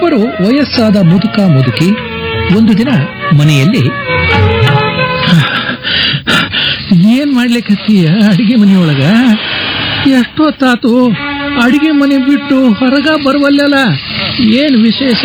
ಇಬ್ಬರು ವಯಸ್ಸಾದ ಮುದುಕ ಮುದುಕಿ ಒಂದು ದಿನ ಮನೆಯಲ್ಲಿ ಏನ್ ಮಾಡ್ಲಿಕ್ಕತ್ತೀಯ ಅಡಿಗೆ ಮನೆಯೊಳಗ ಎಷ್ಟೊತ್ತಾತು ಅಡಿಗೆ ಮನೆ ಬಿಟ್ಟು ಹೊರಗ ಬರವಲ್ಲಲ್ಲ ಏನ್ ವಿಶೇಷ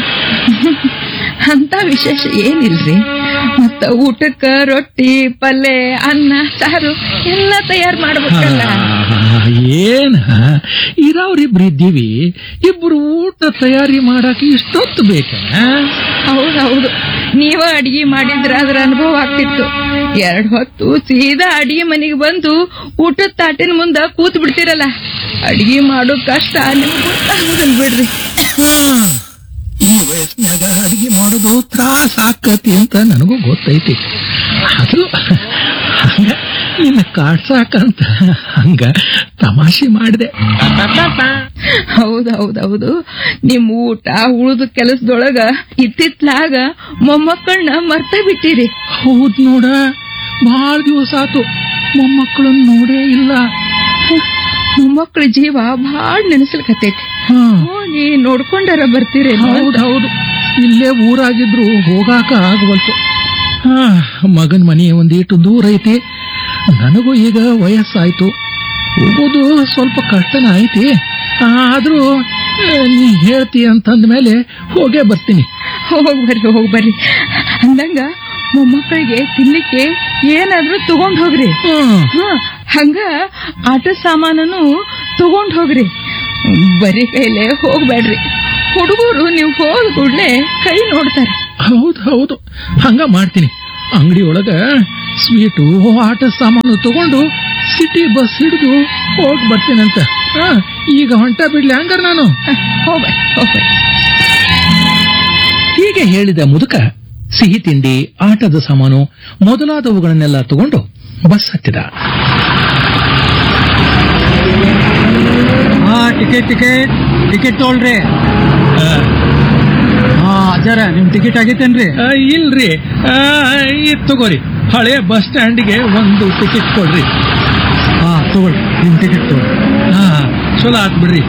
ಅಂತ ವಿಶೇಷ ಏನಿಲ್ರಿ ಮತ್ತ ಊಟಕ್ಕ ರೊಟ್ಟಿ ಪಲ್ಯ ಅನ್ನ ಸಾರು ಎಲ್ಲ ತಯಾರು ಮಾಡ್ಬೇಕಲ್ಲ ಆ, ಏನ್ ಇರಾವ್ರಿಬ್ರು ಇದ್ದೀವಿ ಇಬ್ರು ಊಟ ತಯಾರಿ ಮಾಡಕ್ ಇಷ್ಟೊತ್ತು ಬೇಕ ಹೌದೌದು ನೀವ ಅಡಿಗೆ ಮಾಡಿದ್ರ ಅದ್ರ ಅನುಭವ ಆಗ್ತಿತ್ತು ಎರಡ್ ಹೊತ್ತು ಸೀದಾ ಅಡಿಗೆ ಮನೆಗೆ ಬಂದು ಊಟದ ತಾಟಿನ ಮುಂದ ಕೂತ್ ಬಿಡ್ತಿರಲ್ಲ ಅಡಿಗೆ ಮಾಡೋ ಕಷ್ಟ ನಿಮ್ಗೆ ಗೊತ್ತಾಗುದಿಲ್ಲ ಬಿಡ್ರಿ ಈ ವಯಸ್ಸಿನಾಗ ಅಡಿಗೆ ಮಾಡೋದು ತ್ರಾಸ ಆಕತಿ ಅಂತ ನನಗೂ ಗೊತ್ತೈತಿ ಅದು ಹಂಗ ನಿನ್ನ ಕಾಡ್ಸಾಕಂತ ಹಂಗ ತಮಾಷೆ ಮಾಡಿದೆ ಹೌದೌದೌದು ನಿಮ್ ಊಟ ಉಳಿದ ಕೆಲಸದೊಳಗ ಇತ್ತಿತ್ಲಾಗ ಮೊಮ್ಮಕ್ಕಳನ್ನ ಮರ್ತ ಬಿಟ್ಟಿರಿ ಹೌದ್ ನೋಡ ಬಹಳ ದಿವಸ ಆತು ಮೊಮ್ಮಕ್ಕಳನ್ನ ನೋಡೇ ಇಲ್ಲ ಮೊಮ್ಮಕ್ಕಳ ಜೀವ ಭಾಳ ನೆನೆಸ್ಲಿಕತ್ತೈತಿ ಹಾ ಹೋಗಿ ನೋಡ್ಕೊಂಡಾರ ಬರ್ತೀರಿ ಹೌದ್ ಹೌದು ಇಲ್ಲೇ ಊರಾಗಿದ್ರು ಹೋಗಾಕ ಆಗವಲ್ತು ಹಾ ಮಗನ್ ಮನೆ ಒಂದೀಟು ದೂರ ಐತಿ ನನಗೂ ಈಗ ವಯಸ್ಸಾಯ್ತು ಹೋಗೋದು ಸ್ವಲ್ಪ ಕಷ್ಟನ ಐತಿ ಆದ್ರೂ ಆ, ನೀ ಹೇಳ್ತಿ ಅಂತಂದ ಮೇಲೆ ಹೋಗೇ ಬರ್ತೀನಿ ಹೋಗ್ ಬರ್ರಿ ಹೋಗ್ ಬರ್ರಿ ಅಂದಂಗ ಮೊಮ್ಮಕ್ಕಳಿಗೆ ತಿನ್ಲಿಕ್ಕೆ ಏನಾದ್ರೂ ತಗೊಂಡ್ ಹೋಗ್ರಿ ಹ್ಮ್ ಹ ಹಂಗ ಆಟ ಸಾಮಾನನು ತಗೊಂಡ್ ಹೋಗ್ರಿ ಬರೀ ಕೈಲೇ ಹೋಗ್ಬೇಡ್ರಿ ಹುಡುಗರು ನೀವು ಹೋದ ಕೂಡ್ಲೆ ಕೈ ನೋಡ್ತಾರೆ ಹೌದು ಹೌದು ಹಂಗ ಮಾಡ್ತೀನಿ ಅಂಗಡಿ ಒಳಗ ಸ್ವೀಟು ಆಟ ಸಾಮಾನು ತಗೊಂಡು ಸಿಟಿ ಬಸ್ ಹಿಡಿದು ಹೋಗಿ ಬರ್ತೀನಂತ ಆ, ಈಗ ಹೊಂಟ ಬಿಡ್ಲಿ ಹಂಗಾರ ನಾನು ಹ, ಹೋಗ್ಬರ್ರಿ ಹೋಗ್ಬರ್ರಿ ಹೀಗೆ ಹೇಳಿದ ಮುದುಕ ಸಿಹಿ ತಿಂಡಿ ಆಟದ ಸಾಮಾನು ಮೊದಲಾದವುಗಳನ್ನೆಲ್ಲ ತಗೊಂಡು ಬಸ್ ಹತ್ತಿದ ಹಾ ಟಿಕೆಟ್ ಟಿಕೆಟ್ ಟಿಕೆಟ್ ತೊಗೊಳ್ರಿ ಹಾ ಅಜ್ಜಾರ ನಿಮ್ ಟಿಕೆಟ್ ಆಗೈತೇನ್ರಿ ಆ, ಇಲ್ರಿ ಆ, ಇದ್ ತಗೋರಿ ಹಳೆ ಬಸ್ ಸ್ಟ್ಯಾಂಡ್ಗೆ ಒಂದು ಟಿಕೆಟ್ ಕೊಡ್ರಿ ಹಾ ತಗೊಳ್ರಿ ನಿಮ್ ಟಿಕೆಟ್ ತಗೊಳ್ರಿ ಹಾ ಚಲೋ ಆತ್ ಬಿಡ್ರಿ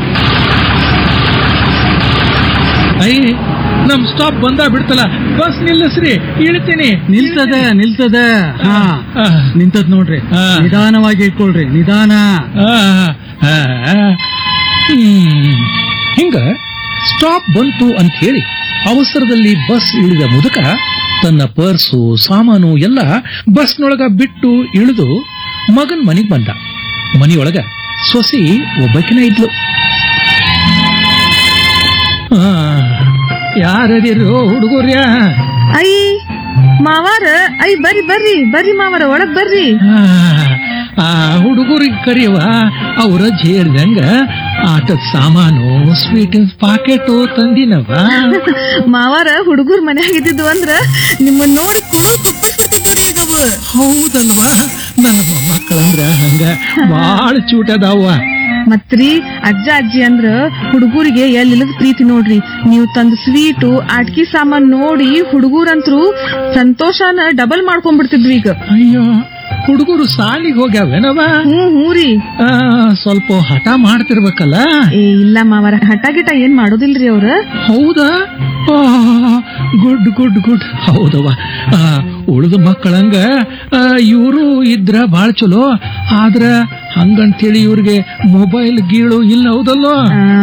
ಐ ನಮ್ ಸ್ಟಾಪ್ ಬಂದ ಬಿಡ್ತಲ್ಲ ಬಸ್ ನಿಲ್ಲಿಸ್ರಿ ಇಳ್ತೀನಿ ನಿಲ್ತದ ನಿಲ್ತದ ಹಾ ಆ, ನಿಂತದ್ ನೋಡ್ರಿ ಹಾ. ನಿಧಾನವಾಗಿ ಇಟ್ಕೊಳ್ರಿ ನಿಧಾನ ಆ, ಆ, ಆ. ಹ್ಮ್. ಹಿಂಗ ಸ್ಟಾಪ್ ಬಂತು ಅಂತ ಹೇಳಿ ಅವಸರದಲ್ಲಿ ಬಸ್ ಇಳಿದ ಮುದುಕ ತನ್ನ ಪರ್ಸು ಸಾಮಾನು ಎಲ್ಲ ಬಸ್ನೊಳಗ ಬಿಟ್ಟು ಇಳಿದು ಮಗನ್ ಮನೆಗ್ ಬಂದ ಮನೆಯೊಳಗ ಸೊಸಿ ಒಬ್ಬಕಿನ ಇದ್ಲು ಆ, ಯಾರದಿರೋ ಹುಡುಗರ್ಯಾ ಐ ಮಾವಾರ ಐ ಬರ್ರಿ ಬರ್ರಿ ಬರ್ರಿ ಮಾವಾರ ಒಳಗ್ ಬರ್ರಿ ಆ, ಆ ಹುಡುಗರಿಗೆ ಕರೆಯುವ ಅವರ ಹೇಳ್ದಂಗ ಆಟದ ಸಾಮಾನು ಸ್ವೀಟಿನ ಪಾಕೆಟು ತಂದಿನವ ಮಾವಾರ ಹುಡುಗರ್ ಮನ್ಯಾಗ ಇದ್ದಿದ್ವು ಅಂದ್ರ ನಿಮ್ಮನ್ನ ನೋಡಿ ಕೋಲ್ ತಪ್ಪಿಸ್ಬಿಟ್ಟಿದ್ರಿ ಈಗ ಅವು. ಹೌದಲ್ವಾ ನನ್ನ ಮೊಮ್ಮಕ್ಕಳಂದ್ರ ಹಂಗ ಬಾಳ ಚೂಟದಾವ ಮತ್ರಿ ಅಜ್ಜ ಅಜ್ಜಿ ಅಂದ್ರ ಹುಡುಗರಿಗೆ ಎಲ್ಲಿಲ್ಲದ ಪ್ರೀತಿ ನೋಡ್ರಿ ನೀವು ತಂದ ಸ್ವೀಟು ಆಟ್ಕಿ ಸಾಮಾನ್ ನೋಡಿ ಹುಡುಗರಂತ್ರು ಸಂತೋಷನ ಡಬಲ್ ಮಾಡ್ಕೊಂಡ್ಬಿಡ್ತಿದ್ವಿ ಈಗ ಅಯ್ಯೋ ಹುಡುಗರು ಸಾಲಿಗೆ ಹೋಗ್ಯಾವೇನವ ಹ್ಮ್ ಹ್ಞೂ ರೀ ಆ, ಸ್ವಲ್ಪ ಹಠ ಮಾಡ್ತಿರ್ಬೇಕಲ್ಲ ಏ ಇಲ್ಲ ಮಾವರ ಹಠ ಗಿಟ ಏನ್ ಮಾಡೋದಿಲ್ರಿ ಅವ್ರ ಹೌದಾ ಗುಡ್ ಗುಡ್ ಗುಡ್ ಹೌದವ ಆ, ಉಳಿದ ಮಕ್ಕಳಂಗ ಇವರು ಇದ್ರ ಬಾಳ ಚಲೋ ಆದ್ರ ಹಂಗಂತೇಳಿ ಇವ್ರಿಗೆ ಮೊಬೈಲ್ ಗೀಳು ಇಲ್ಲ ಹೌದಲ್ಲೋ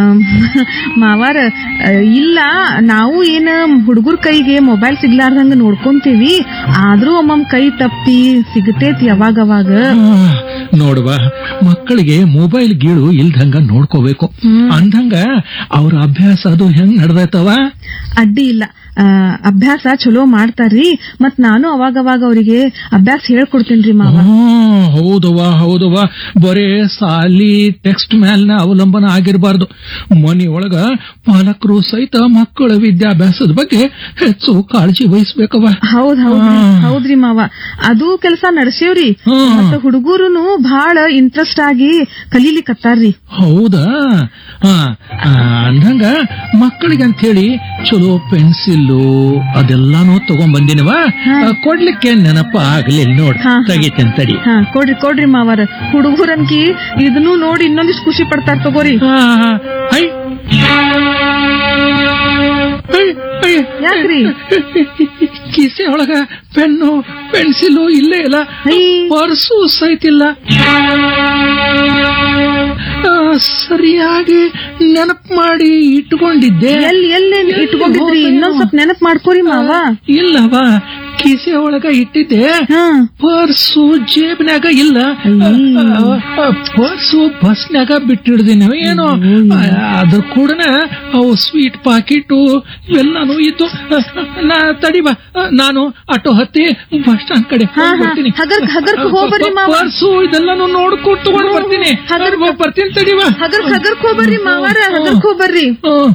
ಮಾವಾರ ಆ, ಇಲ್ಲ ನಾವು ಏನ ಹುಡುಗರ ಕೈಗೆ ಮೊಬೈಲ್ ಸಿಗ್ಲಾರ್ದಂಗ ನೋಡ್ಕೊಂತೀವಿ ಆದ್ರೂ ಒಮ್ಮೊಮ್ ಕೈ ತಪ್ಪಿ ಸಿಗತೇತಿ ಯಾವಾಗವಾಗ ಆ, ನೋಡುವ ಮಕ್ಕಳಿಗೆ ಮೊಬೈಲ್ ಗೀಳು ಇಲ್ದಂಗ ನೋಡ್ಕೋಬೇಕು ಅಂದಂಗ ಅವ್ರ ಅಭ್ಯಾಸ ಅದು ಹೆಂಗ್ ನಡ್ದೈತವ ಅಡ್ಡಿ ಇಲ್ಲ ಆ, ಅಭ್ಯಾಸ ಚಲೋ ಮಾಡ್ತಾರ್ರಿ ಮತ್ ನಾನು ಅವಾಗವಾಗ ಅವರಿಗೆ ಅಭ್ಯಾಸ ಹೇಳ್ಕೊಡ್ತೇನ್ರಿ ಮಾವ ಹ್ಮ್ ಹೌದವ ಹೌದವ ಬರೇ ಸಾಲಿ ಟೆಕ್ಸ್ಟ್ ಮ್ಯಾಲ್ನ ಅವಲಂಬನ ಆಗಿರಬಾರ್ದು ಮನೆಯೊಳಗ ಪಾಲಕರು ಸಹಿತ ಮಕ್ಕಳ ವಿದ್ಯಾಭ್ಯಾಸದ ಬಗ್ಗೆ ಹೆಚ್ಚು ಕಾಳಜಿ ವಹಿಸ್ಬೇಕವ ಹೌದ್ ಹೌದ್ರಿ ಹಾ. ಹೌದ್ರಿ ಮಾವ ಅದು ಕೆಲಸ ನಡೆಸೇವ್ರಿ ಹ್ಮ್. ಮತ್ತ ಹುಡುಗರುನು ಬಹಳ ಇಂಟ್ರೆಸ್ಟ್ ಆಗಿ ಕಲೀಲಿಕತ್ತಾರ್ರಿ ಹೌದಾ ಆ, ಆ, ಅಂದಂಗ ಮಕ್ಕಳಿಗೆ ಅಂತ ಹೇಳಿ ಚಲೋ ಪೆನ್ಸಿಲ್ಲು ಅದೆಲ್ಲಾನು ತಗೊಂಡ್ ಬಂದಿನವ ಕೊಡ್ಲಿಕ್ಕೆ ನೆನಪ ಆಗ್ಲಿಲ್ಲ ನೋಡ್ ಹಾ. ತೆಗಿತೇನ್ ತಡಿ ಹಾ ಕೊಡ್ರಿ ಕೊಡ್ರಿ ಮಾವಾರ ಹುಡುಗರನ್ಕಿ ಇದನ್ನು ನೋಡಿ ಇನ್ನೊಂದಿಷ್ಟು ಖುಷಿ ಪಡ್ತಾರ ತಗೋರಿ ಆ, ಹೈ ಯಾಕ್ರಿ ಕಿಸೆ ಒಳಗ ಪೆನ್ನು ಪೆನ್ಸಿಲು ಇಲ್ಲೇ ಇಲ್ಲ ಐ. ಪರ್ಸು ಸಹಿತಿಲ್ಲ ಆ, ಸರಿಯಾಗಿ ನೆನಪು ಮಾಡಿ ಇಟ್ಕೊಂಡಿದ್ದೆ ಎಲ್ಲಿ ಎಲ್ಲಿ ಇಟ್ಕೊಂಡಿದ್ರಿ ಇನ್ನೊಂದ್ ಸ್ವಲ್ಪ ನೆನಪ್ ಮಾಡ್ಕೋರಿ ಮಾವ ಇಲ್ಲವಾ ಕಿಸೆ ಒಳಗ ಇಟ್ಟಿದ್ದೆ ಹಾ ಪರ್ಸು ಜೇಬಿನಾಗ ಇಲ್ಲ ಪರ್ಸು ಬಸ್ನಾಗ ಬಿಟ್ಟಿಡ್ದಿನ ಏನೋ ಅದ್ರ ಕೂಡನ ಅವು ಸ್ವೀಟ್ ಪಾಕಿಟು ಇವೆಲ್ಲಾನು ಇದ್ದು ನಾ ತಡಿ ಬಾ ನಾನು ಆಟೋ ಹತ್ತಿ ಬಸ್ ಸ್ಟಾಂಡ್ ಕಡೆ ಹಾ, ಹೋಗ್ ಹಾ. ಬರ್ತೀನಿ ಹಗರ್ಕ್- ಹಗರ್ಕ್ ಹೋಗ್ಬರ್ರಿ ಮಾವ. ಪರ್ಸು ಇದೆಲ್ಲಾನು ನೋಡ್ಕೊಂಡು ತಗೊಂಡ್ ಬರ್ತೀನಿ ಹಗರ್ಕ್- ಬರ್ತೀನಿ ತಡಿ ಬಾ ಹಗರ್ಕ್ ಹಗರ್ಕ್ ಹೋಗ್ಬರ್ರಿ ಮಾವಾರ ಹಗರ್ಕ್ ಹೋಗ್ಬರ್ರಿ ಹ್ಮ್.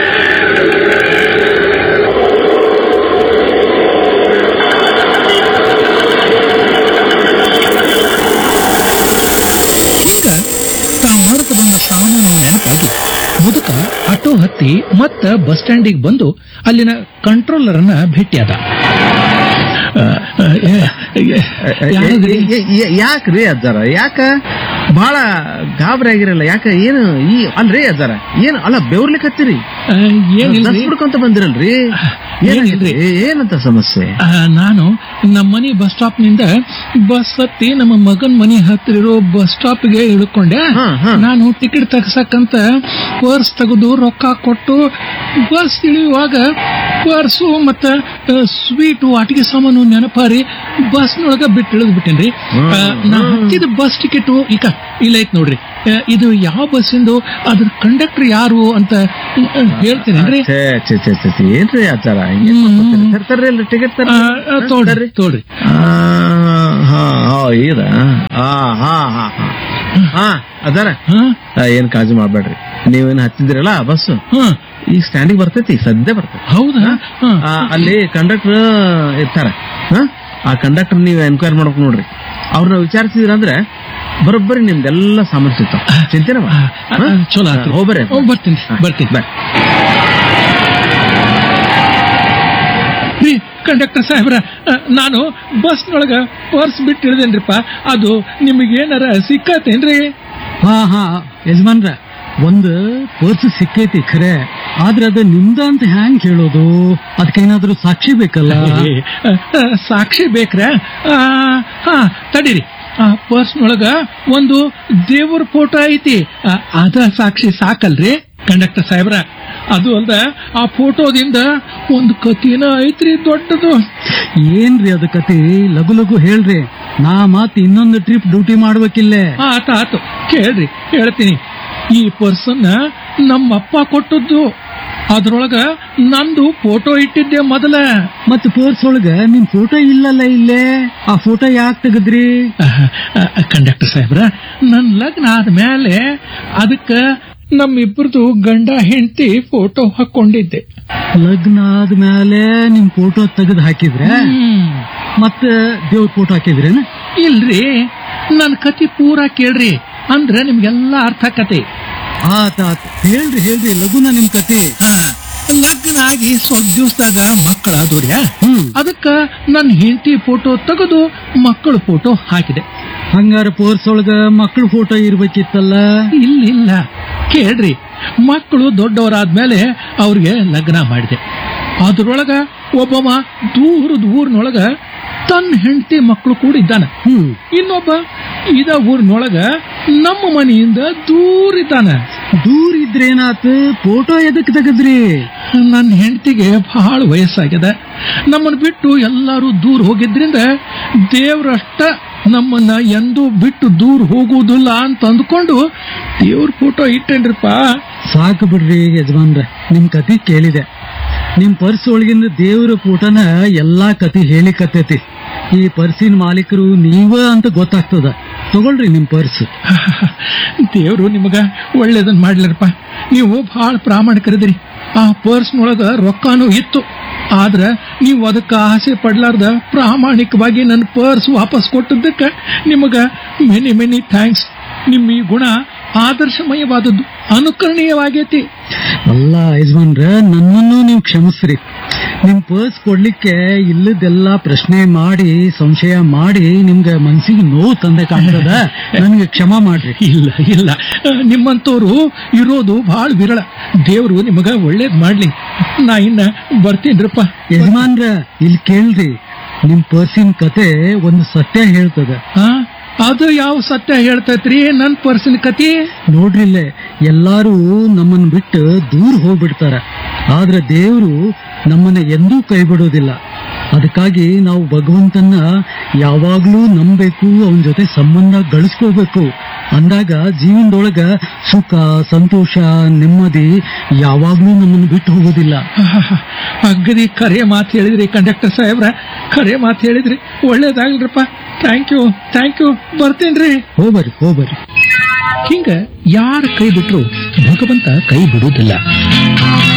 ಹಿಂಗ ತಾ ಮರೆತು ಬಂದ ಸಾಮಾನು ನೆನಪಾಗಿ ಮುದುಕ ಆಟೋ ಹತ್ತಿ ಮತ್ತ ಬಸ್ ಸ್ಟ್ಯಾಂಡಿಗೆ ಬಂದು ಅಲ್ಲಿನ ಕಂಟ್ರೋಲರ್ ಅನ್ನ ಭೇಟಿಯಾದ ಆ, ಆ, ಏ- ಏ- ಯಾರದ್ರಿ? ಯಾಕ್ರಿ ಅಜ್ಜಾರ ಯಾಕ ಬಹಳ ಗಾಬರಿ ಆಗಿರಲ್ಲ ಯಾಕ ಏನು ಈ ಅಲ್ರಿ ಅಜ್ಜಾರ ಏನು ಅಲ್ಲ ಬೆವ್ರ್ಲಿಕತ್ತೀರಿ ಆ, ಏನಿಲ್ರಿ ಬಿಡ್ಕೊಂತ ಬಂದಿರಲ್ರಿ ಏನಿಲ್ರಿ. ಏನಾಗಿಲ್ರಿ ಏನಂತ ಸಮಸ್ಯೆ ಆ, ನಾನು ನಮ್ಮ ಮನೆ ಬಸ್ ಸ್ಟಾಪ್ ನಿಂದ ಬಸ್ ಹತ್ತಿ ನಮ್ಮ ಮಗನ್ ಮನೆ ಹತ್ತಿರ ಇರೋ ಬಸ್ ಸ್ಟಾಪ್ ಗೆ ಇಳ್ಕೊಂಡೆ ಹಾ, ಹಾ. ನಾನು ಟಿಕೆಟ್ ತಗ್ಸಕ್ಕಂತ ಪರ್ಸ್ ತೆಗೆದು ರೊಕ್ಕ ಕೊಟ್ಟು ಬಸ್ ಇಳಿಯುವಾಗ ಪರ್ಸು ಮತ್ತ ಸ್ವೀಟು ಆಟಿಕೆ ಸಾಮಾನು ನೆನಪಾರಿ ಬಸ್ನೊಳಗ ಬಿಟ್ಟು ಇಳಿದು ಬಿಟ್ಟೇನ್ರಿ ಆ, ನಾ ಹತ್ತಿದ ಬಸ್ ಟಿಕೆಟ್ ಈಗ ಇಲ್ಲ ಐತ್ ನೋಡ್ರಿ ಆ, ಇದು ಯಾವ ಬಸ್ ಇಂದು ಅದ್ರ ಕಂಡಕ್ಟರ್ ಯಾರು ಅಂತ ಆ, ಹೇಳ್ತೇನೇನ್ರಿ ಛೇ ಛೇ ಛೇ ಛೇ ಛೇ, ಏನ್ರಿ ಅಜ್ಜಾರ ಹ್ಮ್. ತರ್ತಾರ್ರಿ ಅಲ್ರಿ ಟಿಕೆಟ್ ಆ, ಆ, ತೋಳ್ರಿ ತೋಳ್ರಿ ಹಾ ಹಾ ಇದ ಹಾ ಹಾ ಹಾ ಹಾ ಹಾ ಅದಾರ ಹಾ ಏನ್ ಕಾಳಜಿ ಮಾಡ್ಬೇಡ್ರಿ ನೀವೇನ್ ಹತ್ತಿದಿರಲ್ಲ ಬಸ್ ಹಾ ಈಗ ಸ್ಟ್ಯಾಂಡಿಗೆ ಬರ್ತೈತಿ ಸದ್ಯ ಬರ್ತೈತಿ ಹೌದಾ ಹಾ. ಆ, ಅಲ್ಲಿ ಕಂಡಕ್ಟರ್ ಇರ್ತಾರ ಹ? ಆ ಕಂಡಕ್ಟರ್ ನೀವು ಎನ್ಕ್ವೈರ್ ಮಾಡ್ಬೇಕು ನೋಡ್ರಿ ಅವ್ರನ್ನ ವಿಚಾರಿಸಿದ್ರ ಅಂದ್ರೆ ಬರೋಬ್ಬರಿ ನಿಮ್ದೆಲ್ಲ ಸಾಮಾನು ಸಿಗ್ತಾವ ಚಿಂತೆನ ಆ, ಆ, ಚಲೋ ಆತು. ಹೋಗ್ಬರ್ರಿ ಹೋಗ್ ಬರ್ತೀನಿ ಬರ್ತೀನಿ ಬಾಯ್ ರೀ ಕಂಡಕ್ಟರ್ ಸಾಹೇಬ್ರ ಆ, ನಾನು ಬಸ್ನೊಳಗ ಪರ್ಸ್ ಬಿಟ್ಟು ಇಳಿದೇನ್ರಿಪ್ಪ ಅದು ನಿಮಗೇನಾರ ಸಿಕ್ಕತ್ತೇನ್ರಿ ಹಾ ಹಾ ಯಜಮಾನ್ರ ಒಂದ್ ಪರ್ಸ್ ಸಿಕ್ಕೈತಿ ಖರೆ ಆದ್ರೆ ಅದು ನಿಮ್ದ ಅಂತ ಹ್ಯಾಂಗ್ ಹೇಳೋದು ಅದಕ್ಕೇನಾದ್ರೂ ಸಾಕ್ಷಿ ಬೇಕಲ್ಲ ಆ, ಆ, ಸಾಕ್ಷಿ ಬೇಕ್ರ ಆ, ಹಾ ತಡೀರಿ ಆ ಪರ್ಸ್ನೊಳಗ ಒಂದು ದೇವ್ರ ಫೋಟೋ ಐತಿ ಆ, ಅದ ಸಾಕ್ಷಿ ಸಾಕಲ್ರಿ ಕಂಡಕ್ಟರ್ ಸಾಹೇಬ್ರ ಅದು ಅಲ್ದ ಆ ಫೋಟೋದಿಂದ ಒಂದು ಕತಿನ ಐತ್ರಿ ದೊಡ್ಡದು ಏನ್ರಿ ಅದ ಕತೆ ಲಘು ಲಘು ಹೇಳ್ರಿ ನಾ ಮತ್ ಇನ್ನೊಂದು ಟ್ರಿಪ್ ಡ್ಯೂಟಿ ಮಾಡ್ಬೇಕಿಲ್ಲೇ ಆತ ಆತು ಕೇಳ್ರಿ ಹೇಳ್ತೀನಿ ಈ ಪರ್ಸನ್ನ ನಮ್ಮಪ್ಪ ಕೊಟ್ಟದ್ದು ಅದ್ರೊಳಗ ನಂದು ಫೋಟೋ ಇಟ್ಟಿದ್ದೆ ಮೊದಲ ಮತ್ ಪರ್ಸ್ ಒಳಗ ನಿಮ್ ಫೋಟೋ ಇಲ್ಲಲ್ಲ ಇಲ್ಲೇ ಆ ಫೋಟೋ ಯಾಕೆ ತೆಗದ್ರಿ ಕಂಡಕ್ಟರ್ ಸಾಹೇಬ್ರ ನನ್ ಲಗ್ನ ಆದ್ಮೇಲೆ ಅದಕ್ಕ ನಮ್ಮಿಬ್ರದು ಗಂಡ ಹೆಂಡತಿ ಫೋಟೋ ಹಾಕೊಂಡಿದ್ದೆ ಲಗ್ನ ಆದ್ಮೇಲೆ ನಿಮ್ ಫೋಟೋ ತೆಗೆದು ಹಾಕಿದ್ರೆ ಹ್ಮ್. ಮತ್ತ ದೇವ್ರ ಫೋಟೋ ಹಾಕಿದ್ರೇನ ಇಲ್ರಿ ನನ್ ಕತಿ ಪೂರಾ ಕೇಳ್ರಿ ಅಂದ್ರ ನಿಮ್ಗೆಲ್ಲ ಅರ್ಥ ಆಕತಿ ಆತ ಆತ ಹೇಳ್ರಿ ಹೇಳ್ರಿ ಲಘುನ ನಿಮ್ ಕತೆ ಹಾ, ಲಗ್ನ ಆಗಿ ಸ್ವಲ್ಪ ದಿವಸದಾಗ ಮಕ್ಕಳಾದ್ರಿ ಹ್ಮ್ ಅದಕ್ಕ ನನ್ನ ಹೆಂಡತಿ ಫೋಟೋ ತೆಗೆದು ಮಕ್ಕಳ ಫೋಟೋ ಹಾಕಿದೆ ಹಂಗಾರ ಪೋರ್ಸ್ ಒಳಗ ಮಕ್ಳ ಫೋಟೋ ಇರ್ಬೇಕಿತ್ತಲ್ಲ ಇಲ್ಲ ಇಲ್ಲ ಕೇಳ್ರಿ ಮಕ್ಕಳು ದೊಡ್ಡವರಾದ್ಮೇಲೆ ಅವ್ರಿಗೆ ಲಗ್ನ ಮಾಡಿದೆ ಅದ್ರೊಳಗ ಒಬ್ಬವ ದೂರದ ಊರಿನೊಳಗ ತನ್ನ ಹೆಂಡತಿ ಮಕ್ಕಳು ಕೂಡ ಇದ್ದಾನ ಹ್ಮ್ ಇನ್ನೊಬ್ಬ ಇದ ಊರಿನೊಳಗ ನಮ್ಮ ಮನೆಯಿಂದ ದೂರ ಇದ್ದಾನ ದೂರ ಇದ್ರೇನಾತು ಫೋಟೋ ಎದಕ್ ತೆಗದ್ರಿ ನನ್ನ ಹೆಂಡತಿಗೆ ಬಹಳ ವಯಸ್ಸಾಗ್ಯದ ನಮ್ಮನ್ನ ಬಿಟ್ಟು ಎಲ್ಲರೂ ದೂರ ಹೋಗಿದ್ರಿಂದ ದೇವ್ರಷ್ಟ ನಮ್ಮನ್ನ ಎಂದೂ ಬಿಟ್ಟು ದೂರ ಹೋಗುವುದಿಲ್ಲ ಅಂತ ಅಂದ್ಕೊಂಡು ದೇವ್ರ ಫೋಟೋ ಇಟ್ಟೇನ್ರಿಪ್ಪ ಸಾಕು ಬಿಡ್ರಿ ಯಜಮಾನ್ರ ನಿಮ್ ಕತಿ ಕೇಳಿದೆ ನಿಮ್ ಪರ್ಸ್ ಒಳಗಿಂದ ದೇವ್ರ ಫೋಟೋನ ಎಲ್ಲಾ ಕತಿ ಹೇಳಿಕತ್ತೈತಿ ಈ ಪರ್ಸಿನ ಮಾಲೀಕರು ನೀವ ಅಂತ ಗೊತ್ತಾಗ್ತದ ತಗೊಳ್ರಿ ನಿಮ್ ಪರ್ಸ್ ದೇವ್ರು ನಿಮಗ ಒಳ್ಳೇದನ್ ಮಾಡ್ಲರಪ್ಪ ನೀವು ಬಹಳ ಪ್ರಾಮಾಣಿಕರಿದಿರಿ ಆ ಪರ್ಸ್ನೊಳಗ ರೊಕ್ಕನೂ ಇತ್ತು ಆದ್ರ ನೀವು ಅದಕ್ಕ ಆಸೆ ಪಡ್ಲಾರ್ದ ಪ್ರಾಮಾಣಿಕವಾಗಿ ನನ್ನ ಪರ್ಸ್ ವಾಪಸ್ ಕೊಟ್ಟದ್ದಕ್ಕ ನಿಮಗ ಮೆನಿ ಮೆನಿ ಥ್ಯಾಂಕ್ಸ್ ನಿಮ್ಮ ಈ ಗುಣ ಆದರ್ಶಮಯವಾದದ್ದು ಅನುಕರಣೀಯವಾಗೈತಿ ಅಲ್ಲ ಯಜಮಾನ್ರ ನನ್ನನ್ನು ನೀವು ಕ್ಷಮಿಸ್ರಿ ನಿಮ್ ಪರ್ಸ್ ಕೊಡ್ಲಿಕ್ಕೆ ಇಲ್ಲದೆಲ್ಲ ಪ್ರಶ್ನೆ ಮಾಡಿ ಸಂಶಯ ಮಾಡಿ ನಿಮ್ಗೆ ಮನ್ಸಿಗೆ ನೋವು ತಂದೆ ಕಾಣ್ತದ ನನ್ಗೆ ಕ್ಷಮ ಮಾಡ್ರಿ ಇಲ್ಲ ಇಲ್ಲ ನಿಮ್ಮಂತವ್ರು ಇರೋದು ಬಹಳ ವಿರಳ ದೇವ್ರು ನಿಮಗ ಒಳ್ಳೇದ್ ಮಾಡ್ಲಿ ನಾ ಇನ್ನ ಬರ್ತೀನ್ರಪ್ಪ ಯಜಮಾನ್ರ ಇಲ್ಲಿ ಕೇಳ್ರಿ ನಿಮ್ ಪರ್ಸಿನ ಕತೆ ಒಂದು ಸತ್ಯ ಹೇಳ್ತದ ಹಾ ಅದು ಯಾವ ಸತ್ಯ ಹೇಳ್ತೈತ್ರಿ ನನ್ ಪರ್ಸಿನ ಕತಿ ನೋಡ್ರಿಲ್ಲೇ ಎಲ್ಲಾರು ನಮ್ಮನ್ನ ಬಿಟ್ಟು ದೂರ ಹೋಗ್ಬಿಡ್ತಾರ ಆದ್ರೆ ದೇವರು ನಮ್ಮನ್ನ ಎಂದೂ ಕೈ ಬಿಡೋದಿಲ್ಲ ಅದಕ್ಕಾಗಿ ನಾವು ಭಗವಂತನ ಯಾವಾಗ್ಲೂ ನಂಬೇಕು ಅವನ ಜೊತೆ ಸಂಬಂಧ ಗಳಿಸ್ಕೋಬೇಕು ಅಂದಾಗ ಜೀವನದೊಳಗ ಸುಖ ಸಂತೋಷ ನೆಮ್ಮದಿ ಯಾವಾಗ್ಲೂ ನಮ್ಮನ್ನು ಬಿಟ್ಟು ಹೋಗೋದಿಲ್ಲ ಅಗ್ಗದಿ ಖರೆ ಮಾತು ಹೇಳಿದ್ರಿ ಕಂಡಕ್ಟರ್ ಸಾಹೇಬ್ರ ಖರೆ ಮಾತು ಹೇಳಿದ್ರಿ ಒಳ್ಳೇದಾಗ್ಲ್ರಪ್ಪ ಥ್ಯಾಂಕ್ ಯು ಥ್ಯಾಂಕ್ ಯು ಬರ್ತೀನ್ರಿ ಹೋಗ್ಬರ್ರಿ ಹೋಗ್ಬರ್ರಿ ಹಿಂಗ ಯಾರ ಕೈ ಬಿಟ್ರು ಭಗವಂತ ಕೈ ಬಿಡುವುದಿಲ್ಲ